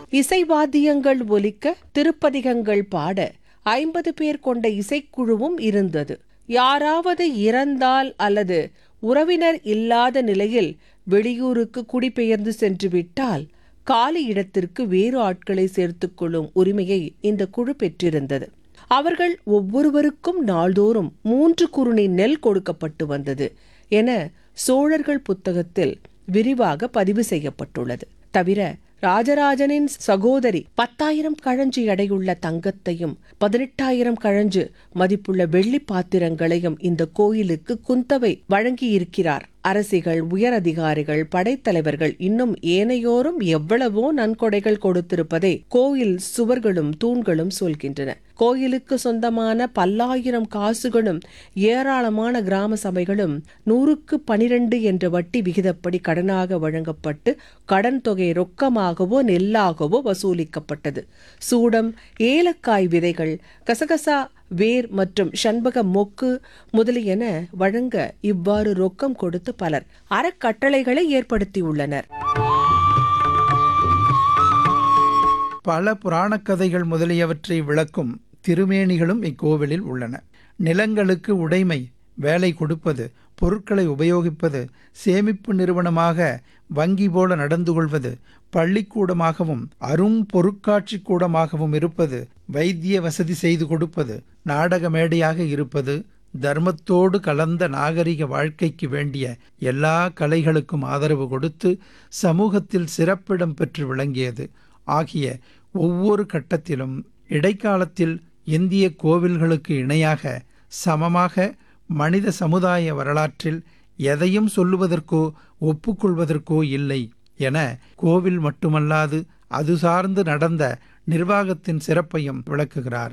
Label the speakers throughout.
Speaker 1: இசைவாத்தியங்கள் ஒலிக்க திருப்பதிகங்கள் பாட ஐம்பது பேர் கொண்ட இசைக்குழுவும் இருந்தது யாராவது இறந்தால் அல்லது உறவினர் இல்லாத நிலையில் வெளியூருக்கு குடிபெயர்ந்து சென்று விட்டால் காலி இடத்திற்கு வேறு ஆட்களை சேர்த்துக் கொள்ளும் உரிமையை இந்த குழு பெற்றிருந்தது அவர்கள் ஒவ்வொருவருக்கும் நாள்தோறும் மூன்று குருணி நெல் கொடுக்கப்பட்டு வந்தது என சோழர்கள் புத்தகத்தில் விரிவாக பதிவு செய்யப்பட்டுள்ளது தவிர ராஜராஜனின் சகோதரி பத்தாயிரம் கழஞ்சு எடையுள்ள தங்கத்தையும் பதினெட்டாயிரம் கழஞ்சு மதிப்புள்ள வெள்ளி பாத்திரங்களையும் இந்த கோயிலுக்கு குந்தவை வழங்கியிருக்கிறார் அரசிகள் உயரதிகாரிகள் படைத்தலைவர்கள் இன்னும் ஏனையோரும் எவ்வளவோ நன்கொடைகள் கொடுத்திருப்பதை கோயில் சுவர்களும் தூண்களும் சொல்கின்றன கோயிலுக்கு சொந்தமான பல்லாயிரம் காசுகளும் ஏராளமான கிராம சபைகளும் நூறுக்கு பனிரெண்டு என்ற வட்டி விகிதப்படி கடனாக வழங்கப்பட்டு கடன் தொகை ரொக்கமாகவோ நெல்லாகவோ வசூலிக்கப்பட்டது சூடம் ஏலக்காய் விதைகள் கசகசா வேர் மற்றும் சண்பக மொக்கு முதலியன வழங்க இவ்வாறு ரொக்கம் கொடுத்து பலர் அறக்கட்டளைகளை ஏற்படுத்தியுள்ளனர்
Speaker 2: பல புராணக் கதைகள் முதலியவற்றை விளக்கும் திருமேனிகளும் இக்கோவிலில் உள்ளன நிலங்களுக்கு உடைமை வேலை கொடுப்பது பொருட்களை உபயோகிப்பது சேமிப்பு நிறுவனமாக வங்கி போல நடந்து கொள்வது பள்ளிக்கூடமாகவும் அரும் பொருட்காட்சி கூடமாகவும் இருப்பது வைத்திய வசதி செய்து கொடுப்பது நாடக மேடையாக இருப்பது தர்மத்தோடு கலந்த நாகரிக வாழ்க்கைக்கு வேண்டிய எல்லா கலைகளுக்கும் ஆதரவு கொடுத்து சமூகத்தில் சிறப்பிடம் பெற்று விளங்கியது ஆகிய ஒவ்வொரு கட்டத்திலும் இடைக்காலத்தில் இந்திய கோவில்களுக்கு இணையாக சமமாக மனித சமுதாய வரலாற்றில் எதையும் சொல்லுவதற்கோ ஒப்புக்கொள்வதற்கோ இல்லை என கோவில் மட்டுமல்லாது அது சார்ந்து நடந்த நிர்வாகத்தின் சிறப்பையும் விளக்குகிறார்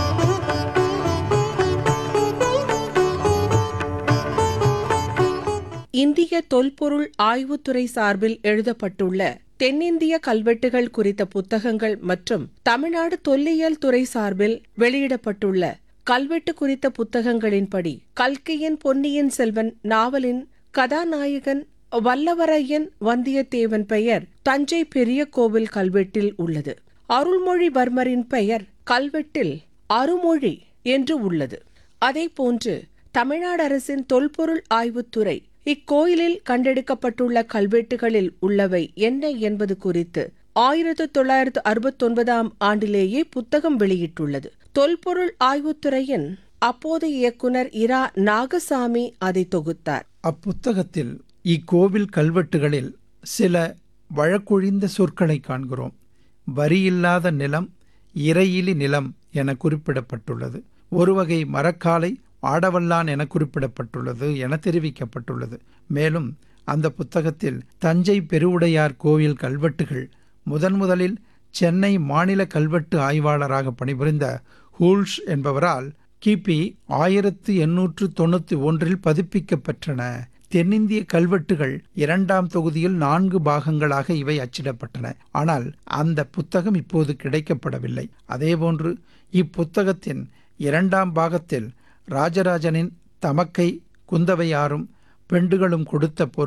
Speaker 1: இந்திய தொல்பொருள் ஆய்வுத்துறை சார்பில் எழுதப்பட்டுள்ள தென்னிந்திய கல்வெட்டுகள் குறித்த புத்தகங்கள் மற்றும் தமிழ்நாடு தொல்லியல் துறை சார்பில் வெளியிடப்பட்டுள்ள கல்வெட்டு குறித்த புத்தகங்களின்படி கல்கியின் பொன்னியின் செல்வன் நாவலின் கதாநாயகன் வல்லவரையன் வந்தியத்தேவன் பெயர் தஞ்சை பெரிய கோவில் கல்வெட்டில் உள்ளது அருள்மொழிவர்மரின் பெயர் கல்வெட்டில் அருமொழி என்று உள்ளது அதேபோன்று தமிழ்நாடு அரசின் தொல்பொருள் ஆய்வுத்துறை இக்கோயிலில் கண்டெடுக்கப்பட்டுள்ள கல்வெட்டுகளில் உள்ளவை என்ன என்பது குறித்து ஆயிரத்து தொள்ளாயிரத்து அறுபத்தொன்பதாம் ஆண்டிலேயே புத்தகம் வெளியிட்டுள்ளது தொல்பொருள் ஆய்வுத்துறையின் அப்போதைய இயக்குனர் இரா நாகசாமி அதை தொகுத்தார்
Speaker 2: அப்புத்தகத்தில் இக்கோவில் கல்வெட்டுகளில் சில வழக்கொழிந்த சொற்களை காண்கிறோம் வரியில்லாத நிலம் இறையிலி நிலம் என குறிப்பிடப்பட்டுள்ளது ஒரு வகை மரக்காலை ஆடவல்லான் என குறிப்பிடப்பட்டுள்ளது என தெரிவிக்கப்பட்டுள்ளது மேலும் அந்த புத்தகத்தில் தஞ்சை பெருவுடையார் கோவில் கல்வெட்டுகள் முதன் முதலில் சென்னை மாநில கல்வெட்டு ஆய்வாளராக பணிபுரிந்த ஹூல்ஷ் என்பவரால் கிபி ஆயிரத்து எண்ணூற்று தொண்ணூற்றி ஒன்றில் பதிப்பிக்கப்பெற்றன தென்னிந்திய கல்வெட்டுகள் இரண்டாம் தொகுதியில் நான்கு பாகங்களாக இவை அச்சிடப்பட்டன ஆனால் அந்த புத்தகம் இப்போது கிடைக்கப்படவில்லை அதேபோன்று இப்புத்தகத்தின் இரண்டாம் பாகத்தில் ராஜராஜனின் தமக்கை குந்தவையாரும் பெண்டுகளும் கொடுத்த பொருள்